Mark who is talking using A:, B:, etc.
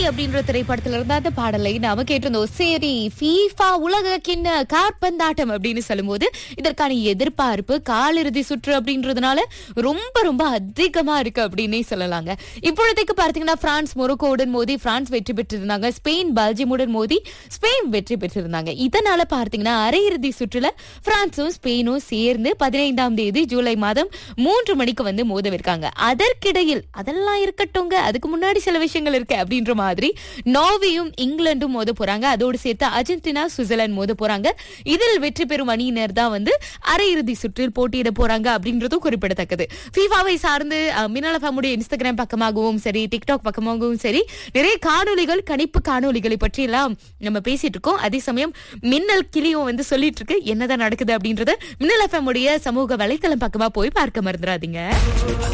A: அப்படின்ற திரைப்படத்துல இருந்த அந்த பாடலை நாம கேட்டிருந்தோம் சரி ஃபீஃபா உலக கிண்ண காற்பந்தாட்டம் அப்படின்னு சொல்லும்போது இதற்கான எதிர்பார்ப்பு காலிறுதி சுற்று அப்படின்றதுனால ரொம்ப ரொம்ப அதிகமா இருக்கு அப்படின்னே சொல்லலாங்க இப்பொழுதைக்கு பார்த்தீங்கன்னா பிரான்ஸ் மொரோக்கோவுடன் மோதி பிரான்ஸ் வெற்றி பெற்றிருந்தாங்க ஸ்பெயின் பெல்ஜியமுடன் மோதி ஸ்பெயின் வெற்றி பெற்றிருந்தாங்க இதனால பார்த்தீங்கன்னா அரையிறுதி சுற்றுல பிரான்சும் ஸ்பெயினும் சேர்ந்து பதினைந்தாம் தேதி ஜூலை மாதம் மூன்று மணிக்கு வந்து மோதவிருக்காங்க அதற்கிடையில் அதெல்லாம் இருக்கட்டும்ங்க அதுக்கு முன்னாடி சில விஷயங்கள் இருக்கு அப்படின்ற மாதிரி நார்வேயும் இங்கிலாந்தும் மோத போறாங்க அதோடு சேர்த்து அர்ஜென்டினா சுவிட்சர்லாந்து மோத போறாங்க இதில் வெற்றி பெறும் அணியினர் தான் வந்து அரையிறுதி சுற்றில் போட்டியிட போறாங்க அப்படின்றதும் குறிப்பிடத்தக்கது ஃபீஃபாவை சார்ந்து அஹ், மின்னல் ஃபேமுடைய இன்ஸ்டாகிராம் பக்கமாகவும் சரி டிக்டாக் பக்கமாகவும் சரி நிறைய காணொளிகள் கணிப்பு காணொளிகளை பற்றி எல்லாம் நம்ம பேசிட்டு இருக்கோம் அதே சமயம் மின்னல் கிளியும் வந்து சொல்லிட்டு இருக்கு என்னதான் நடக்குது அப்படின்றத மின்னல் எஃப்எம் உடைய சமூக வலைத்தளம் பக்கமா போய் பார்க்க மறந்துடாதீங்க